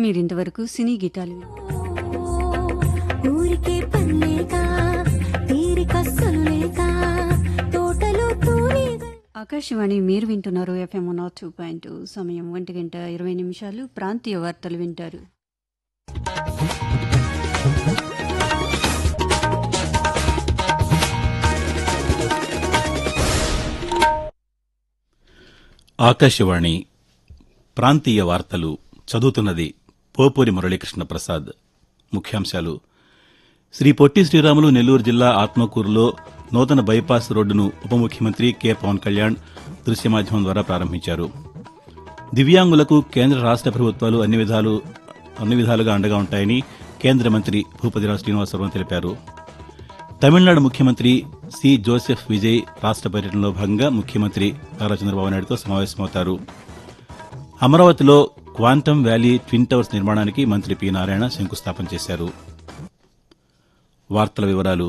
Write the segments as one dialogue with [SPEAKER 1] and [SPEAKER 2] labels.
[SPEAKER 1] మీరింతవరకు సినీ గీతాలు
[SPEAKER 2] ఊరికే పన్నేక తీరిక సొల్లేక తోటలో తూలిగా
[SPEAKER 1] ఆకాశవాణి మీరు వింటున్నారు ఎఫ్ఎం నాట్ టూ పాయింట్ సమయం ఒంటి గంట ఇరవై నిమిషాలు ప్రాంతీయ వార్తలు వింటారు
[SPEAKER 3] ఆకాశవాణి ప్రాంతీయ వార్తలు చదువుతున్నది పోపూరి మురళీకృష్ణ ప్రసాద్ ముఖ్యాంశాలు శ్రీ పొట్టి శ్రీరాములు నెల్లూరు జిల్లా ఆత్మకూరులో నూతన బైపాస్ రోడ్డును ఉప ముఖ్యమంత్రి కె పవన్ కళ్యాణ్ దృశ్య మాధ్యమం ద్వారా ప్రారంభించారు దివ్యాంగులకు కేంద్ర రాష్ట ప్రభుత్వాలు అన్ని విధాలు అన్ని విధాలుగా అండగా ఉంటాయని కేంద్ర మంత్రి భూపతిరావు శ్రీనివాసరావు తెలిపారు తమిళనాడు ముఖ్యమంత్రి సి జోసెఫ్ విజయ్ రాష్ట పర్యటనలో భాగంగా ముఖ్యమంత్రి నారా చంద్రబాబు నాయుడుతో సమావేశమవుతారు అమరావతిలో క్వాంటమ్ వ్యాలీ ట్విన్ టవర్స్ నిర్మాణానికి మంత్రి పి నారాయణ శంకుస్థాపన చేశారు వార్తల వివరాలు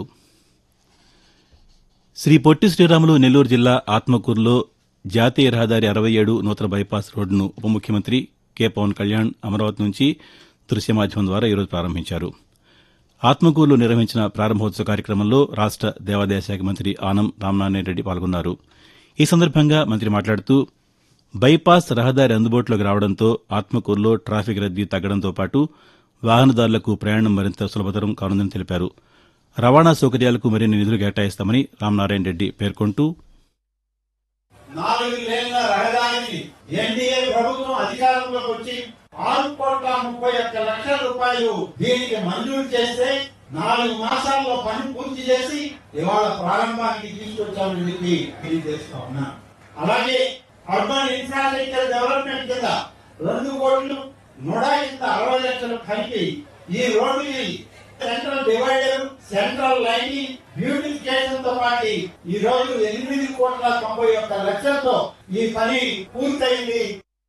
[SPEAKER 3] శ్రీ పొట్టి శ్రీరాములు నెల్లూరు జిల్లా ఆత్మకూరులో జాతీయ రహదారి అరవై ఏడు నూతన బైపాస్ రోడ్డును ఉప ముఖ్యమంత్రి కె పవన్ కళ్యాణ్ అమరావతి నుంచి దృశ్య మాధ్యమం ద్వారా ఈరోజు ప్రారంభించారు ఆత్మకూరులో నిర్వహించిన ప్రారంభోత్సవ కార్యక్రమంలో రాష్ట దేవాదాయ శాఖ మంత్రి ఆనం రామనారాయణ రెడ్డి పాల్గొన్నారు ఈ సందర్భంగా మంత్రి మాట్లాడుతూ బైపాస్ రహదారి అందుబాటులోకి రావడంతో ఆత్మకూరులో ట్రాఫిక్ రద్దీ తగ్గడంతో పాటు వాహనదారులకు ప్రయాణం మరింత సులభతరం కానుందని తెలిపారు రవాణా సౌకర్యాలకు మరిన్ని నిధులు కేటాయిస్తామని రామనారాయణ రెడ్డి పేర్కొంటూ
[SPEAKER 4] నాలుగు లేన్ల రహదారిని ఎన్డీఏ ప్రభుత్వం అధికారంలోకి వచ్చి ఆరు కోట్ల ముప్పై ఒక్క లక్షల రూపాయలు దీనికి మంజూరు చేస్తే నాలుగు మాసాల్లో పని పూర్తి చేసి ఇవాళ ప్రారంభానికి తీసుకొచ్చామని చెప్పి తెలియజేస్తా ఉన్నా అలాగే అర్బన్ ఇన్ఫ్రాస్ట్రక్చర్ డెవలప్మెంట్ కింద రెండు కోట్లు నూట కింద అరవై లక్షలు కలిపి ఈ రోడ్డుకి central divider central lining beautification తో పాటు ఈ రోజు ఎనిమిది కోట్ల తొంభై ఒక్క లక్షలతో ఈ పని పూర్తయింది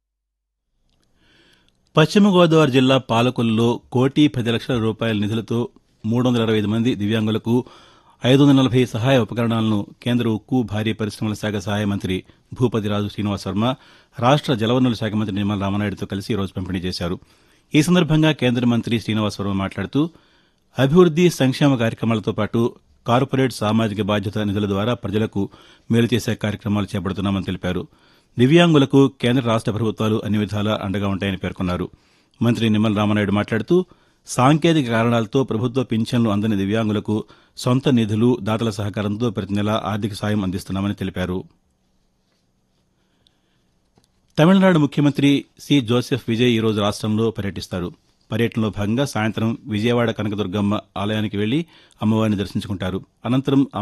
[SPEAKER 3] పశ్చిమ గోదావరి జిల్లా పాలకొల్లులో కోటి పది లక్షల రూపాయల నిధులతో మూడు వందల అరవై ఐదు మంది దివ్యాంగులకు ఐదు వందల నలభై సహాయ ఉపకరణాలను కేంద్ర ఉక్కు భారీ పరిశ్రమల శాఖ సహాయ మంత్రి భూపతిరాజు శ్రీనివాస్ వర్మ రాష్ట జలవనరుల శాఖ మంత్రి నిర్మల రామనాయుడుతో కలిసి ఈ రోజు పంపిణీ చేశారు ఈ సందర్భంగా కేంద్ర మంత్రి శ్రీనివాస్ వర్మ మాట్లాడుతూ అభివృద్ది సంక్షేమ కార్యక్రమాలతో పాటు కార్పొరేట్ సామాజిక బాధ్యత నిధుల ద్వారా ప్రజలకు మేలు చేసే కార్యక్రమాలు చేపడుతున్నామని తెలిపారు దివ్యాంగులకు కేంద్ర రాష్ట ప్రభుత్వాలు అన్ని విధాలా అండగా ఉంటాయని పేర్కొన్నారు మంత్రి నిమ్మల రామనాయుడు మాట్లాడుతూ సాంకేతిక కారణాలతో ప్రభుత్వ పింఛన్లు అందని దివ్యాంగులకు సొంత నిధులు దాతల సహకారంతో ప్రతి నెలా ఆర్థిక సాయం అందిస్తున్నామని తెలిపారు తమిళనాడు ముఖ్యమంత్రి సి జోసెఫ్ విజయ్ ఈరోజు రాష్ట్రంలో పర్యటిస్తారు పర్యటనలో భాగంగా సాయంత్రం విజయవాడ కనకదుర్గమ్మ ఆలయానికి వెళ్లి అమ్మవారిని దర్శించుకుంటారు అనంతరం